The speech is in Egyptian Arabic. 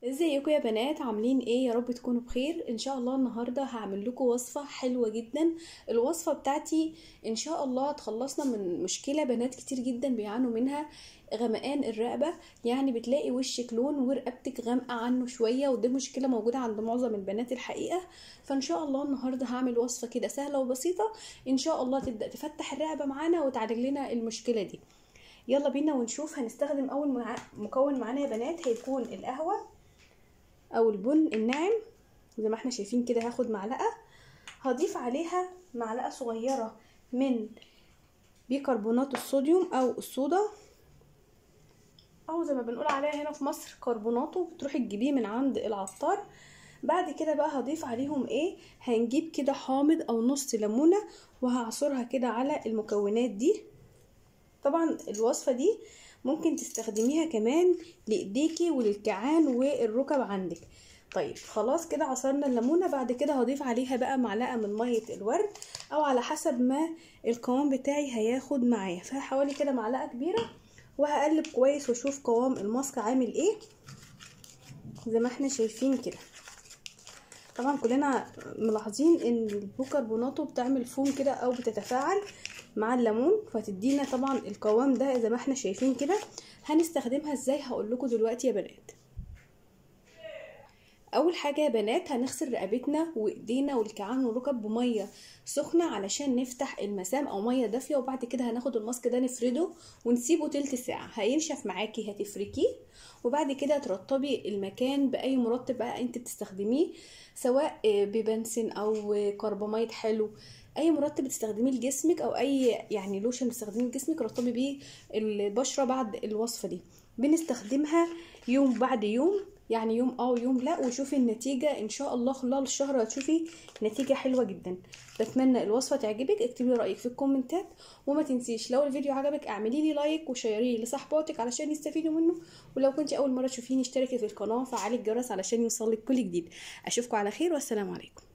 ازيكم يا بنات عاملين ايه يا رب تكونوا بخير ان شاء الله النهارده هعمل لكم وصفه حلوه جدا الوصفه بتاعتي ان شاء الله تخلصنا من مشكله بنات كتير جدا بيعانوا منها غمقان الرقبه يعني بتلاقي وشك لون ورقبتك غامقه عنه شويه ودي مشكله موجوده عند معظم البنات الحقيقه فان شاء الله النهارده هعمل وصفه كده سهله وبسيطه ان شاء الله تبدا تفتح الرقبه معانا وتعالج لنا المشكله دي يلا بينا ونشوف هنستخدم اول مكون معانا يا بنات هيكون القهوه او البن الناعم زي ما احنا شايفين كده هاخد معلقه هضيف عليها معلقه صغيره من بيكربونات الصوديوم او الصودا او زي ما بنقول عليها هنا في مصر كربوناتو بتروحي تجيبيه من عند العطار بعد كده بقى هضيف عليهم ايه هنجيب كده حامض او نص ليمونه وهعصرها كده على المكونات دي طبعا الوصفه دي ممكن تستخدميها كمان لايديكي وللكعان والركب عندك طيب خلاص كده عصرنا الليمونه بعد كده هضيف عليها بقى معلقه من ميه الورد او على حسب ما القوام بتاعي هياخد معايا فحوالي كده معلقه كبيره وهقلب كويس واشوف قوام الماسك عامل ايه زي ما احنا شايفين كده طبعا كلنا ملاحظين ان البيكربوناتو بتعمل فوم كده او بتتفاعل مع الليمون فتدينا طبعا القوام ده زي ما احنا شايفين كده هنستخدمها ازاي هقول لكم دلوقتي يا بنات اول حاجه يا بنات هنغسل رقبتنا وايدينا والكعان والركب بميه سخنه علشان نفتح المسام او ميه دافيه وبعد كده هناخد الماسك ده نفرده ونسيبه تلت ساعه هينشف معاكي هتفركيه وبعد كده ترطبي المكان باي مرطب بقى انت بتستخدميه سواء ببنسين او كرباميد حلو اي مرطب بتستخدميه لجسمك او اي يعني لوشن بتستخدميه لجسمك رطبي بيه البشره بعد الوصفه دي بنستخدمها يوم بعد يوم يعني يوم اه ويوم لا وشوفي النتيجه ان شاء الله خلال الشهر هتشوفي نتيجه حلوه جدا بتمنى الوصفه تعجبك اكتبي رايك في الكومنتات وما تنسيش لو الفيديو عجبك اعملي لي لايك وشيريه لصحباتك علشان يستفيدوا منه ولو كنت اول مره تشوفيني اشتركي في القناه وفعلي الجرس علشان يوصلك كل جديد اشوفكم على خير والسلام عليكم